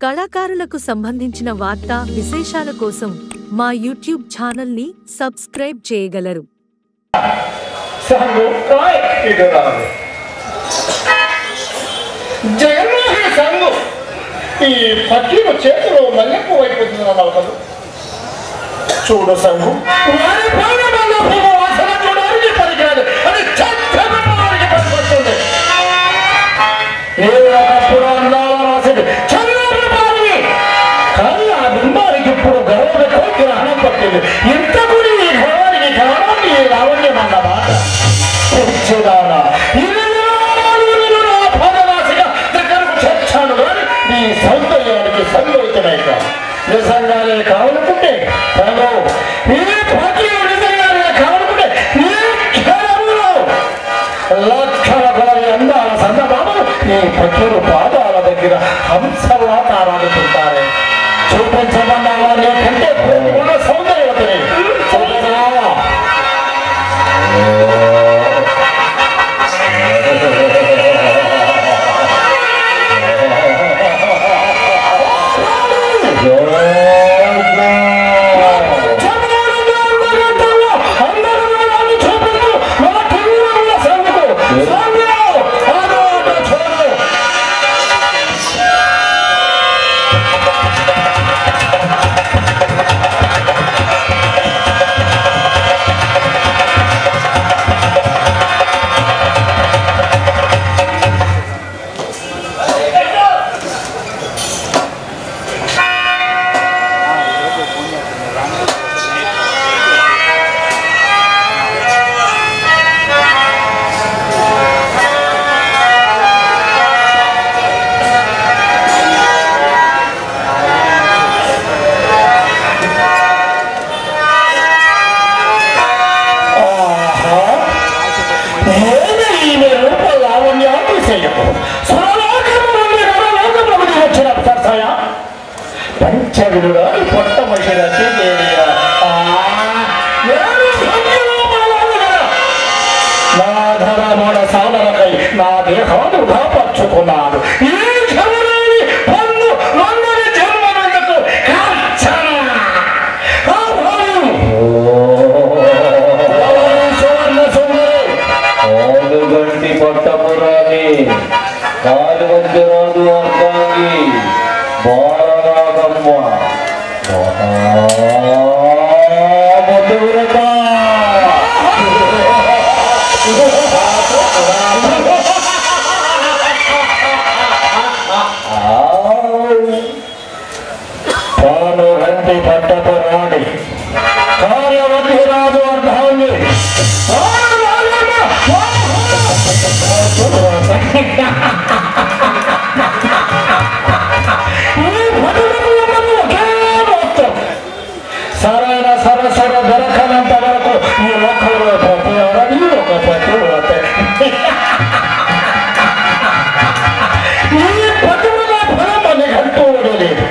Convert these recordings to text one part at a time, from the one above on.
కళాకారులకు సంబంధించిన వార్తా విశేషాల కోసం మా యూట్యూబ్ ఛానల్ని సబ్స్క్రైబ్ చేయగలరు సంగు ఇది రాదు జగన్మోహన్ సంగు ఈ పక్కీలు చేతిలో మల్లెప్పు అయిపోతుందన్నావు కదా చూడు సంగు వారి ప్రాణాలలో పూర్వ వాసన చూడడానికి పనికిరాదు అది చట్టబెట్టడానికి పనికొస్తుంది నేను ఒకప్పుడు అందాల రాసేది చంద్రుడు మారిని కానీ ఆ బింబానికి ఇప్పుడు గర్వంతో గ్రహణం పట్టింది ఇంతకు ఈ గర్వానికి కారణం ఈ లావణ్యం అన్నమాట తెచ్చేదానా దగ్గరకు చచ్చాను కానీ నీ సౌందర్యానికి సంగోయితమైక నిజంగానే కావాలనుకుంటే తను ఈ భాగ్యం నిజంగానే కావాలనుకుంటే ఈ క్షణంలో లక్షల కొలది అందాల సందమామలు ఈ పక్షులు పాదాల దగ్గర హంసలా తారాడుతుంటారే చూపించమన్నా వారి కంటే ఉన్న సౌందర్యవతిని చూడరా నేను ఈమె రూప లావణ్యాన్ని చేయకు స్వలోకము నుండి నరలోకమునకు వచ్చిన సరసయ పంచవిడుగా పొట్ట మహిళకి దేవిగా నా ధరముడ సాధనకై నా దేహాన్ని కాపార్చుకున్నాను ఈ క్షమలేని పన్ను నన్నని జన్మనందుకు కాచన సువర్ణ సుందరి ఆలుగంటి పట్టపురాణి కాలువంజరాజు అర్ధాంగి బాలరాగమ్మ మధురత తాను రండి పట్టపు రాణి కార్యవతి రాజు అర్ధాంగి సరైన సరసర దొరకనంత వరకు ఈ ఒక్కరు ప్రతి అరవి ఒక పతివ్రతే ఈ పతివ్రత ఫలం మనకి అంటూ ఉండలేదు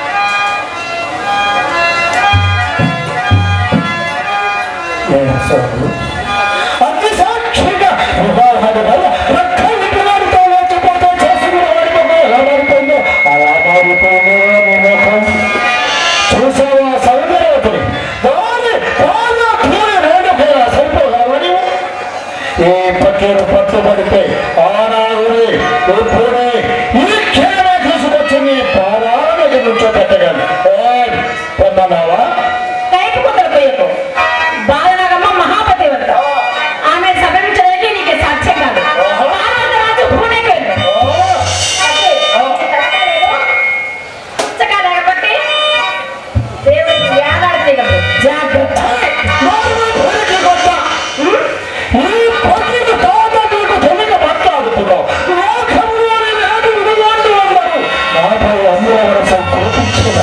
అతి సాక్షిగా వివాహాల వల్ల రక్త విగ్రహాలతో లేచిపోతే చేసుకున్న వాడిపోతే ఎలా మారిపోయిందో అలా మారిపోయిందో నీ ముఖం చూసావా సౌందర్యవతిని దాని బాగా కూలి వేడుకైనా సరిపోదామని ఈ పక్కీరు పట్టుబడితే ఆనాడుని ఇప్పుడే ఈ క్షణమే తీసుకొచ్చి నీ పాదాల దగ్గర నుంచో పెట్టగలను పొందన్నావా టైపు కుదరపోయేకు బాలనాగమ్మ మహాపతివ్రత ఆమె సభవించడానికి నీకు సాక్ష్యం కాదు బాలరాజు పూణేకి వెళ్ళు. అదే, తప్పలేదు. పుస్తకా లేకపోతే దేవుడికి వేలాడి తీగలు. జాగ్రత్త నాలుగు భూమికి కొట్ట. ఈ పక్కీరు తాత నీకు తెలియక మాట్లాడుతున్నావు లోకంలోని వేడు విడుదల అందరూ నాపై అందరూ కురిపించిన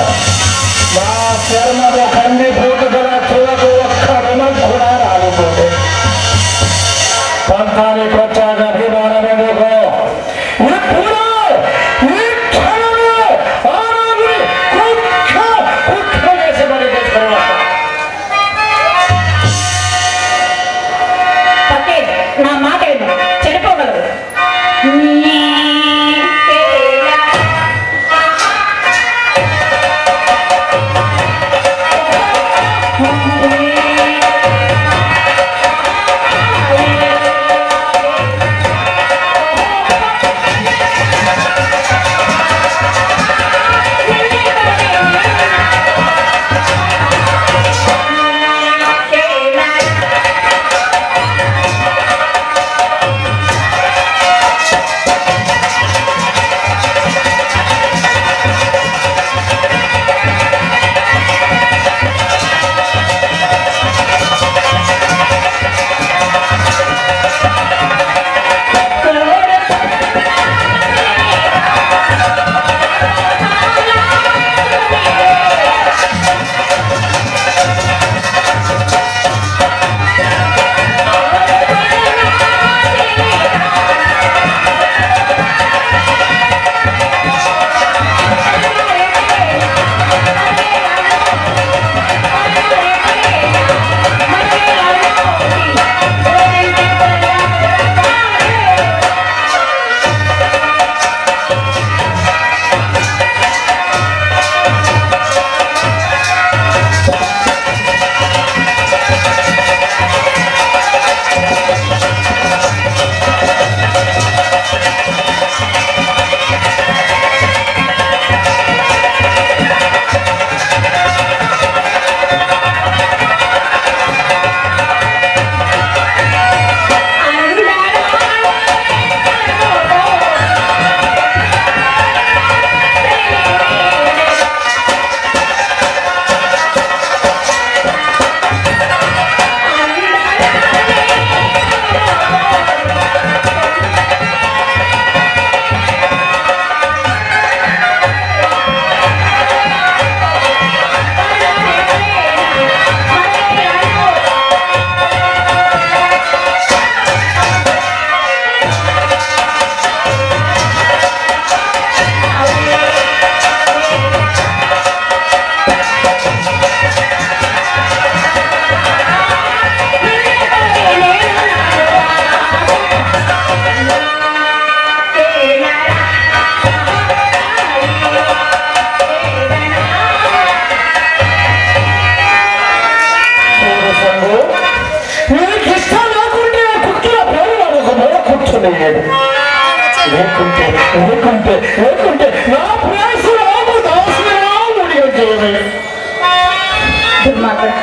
లేకుంటే లేకుంటే నా ప్రేసరాము దాసరాముడిగా చేయవే దుర్మార్గుడా.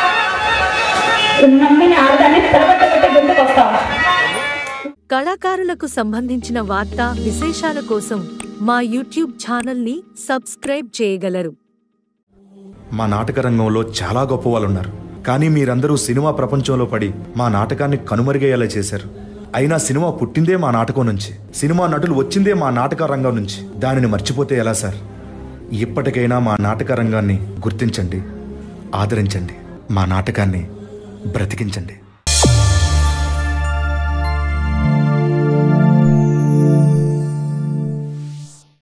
నమ్మిన ఆడదాన్ని తలబట్టబట్టి గుంటుకు వస్తావా కళాకారులకు సంబంధించిన వార్తా విశేషాల కోసం మా యూట్యూబ్ ఛానల్ని సబ్స్క్రైబ్ చేయగలరు మా నాటక రంగంలో చాలా గొప్ప వాళ్ళు ఉన్నారు కానీ మీరందరూ సినిమా ప్రపంచంలో పడి మా నాటకాన్ని కనుమరుగయ్యేలా చేశారు అయినా సినిమా పుట్టిందే మా నాటకం నుంచి సినిమా నటులు వచ్చిందే మా నాటక రంగం నుంచి దానిని మర్చిపోతే ఎలా సార్ ఇప్పటికైనా మా నాటక రంగాన్ని గుర్తించండి ఆదరించండి మా నాటకాన్ని బ్రతికించండి